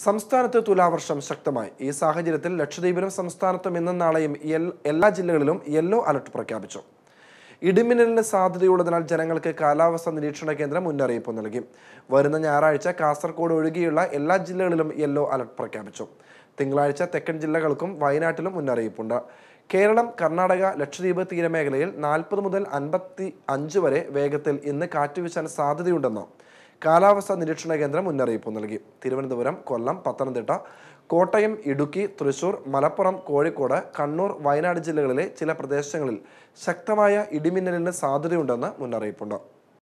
സംസ്ഥാനത്ത് തുലാവർഷം ശക്തമായി ഈ സാഹചര്യത്തിൽ ലക്ഷദ്വീപിലും സംസ്ഥാനത്തും ഇന്നും നാളെയും എൽ- എല്ലാ ജില്ലകളിലും യെല്ലോ അലർട്ട് പ്രഖ്യാപിച്ചു ഇടിമിന്നലിന് സാധ്യതയുള്ളതിനാൽ ജനങ്ങൾക്ക് കാലാവസ്ഥാ നിരീക്ഷണ കേന്ദ്രം മുന്നറിയിപ്പ് നൽകി വരുന്ന ഞായറാഴ്ച കാസർഗോഡ് ഒഴികെയുള്ള എല്ലാ ജില്ലകളിലും യെല്ലോ അലർട്ട് പ്രഖ്യാപിച്ചു തിങ്കളാഴ്ച തെക്കൻ ജില്ലകൾക്കും വയനാട്ടിലും മുന്നറിയിപ്പുണ്ട് കേരളം കർണാടക ലക്ഷദ്വീപ് തീരമേഖലയിൽ നാൽപ്പത് മുതൽ അൻപത്തി അഞ്ച് വരെ വേഗത്തിൽ ഇന്ന് കാറ്റ് വീശാൻ സാധ്യതയുണ്ടെന്ന് കാലാവസ്ഥാ നിരീക്ഷണ കേന്ദ്രം മുന്നറിയിപ്പ് നൽകി തിരുവനന്തപുരം കൊല്ലം പത്തനംതിട്ട കോട്ടയം ഇടുക്കി തൃശൂർ മലപ്പുറം കോഴിക്കോട് കണ്ണൂർ വയനാട് ജില്ലകളിലെ ചില പ്രദേശങ്ങളിൽ ശക്തമായ ഇടിമിന്നലിന് സാധ്യതയുണ്ടെന്ന് മുന്നറിയിപ്പുണ്ട്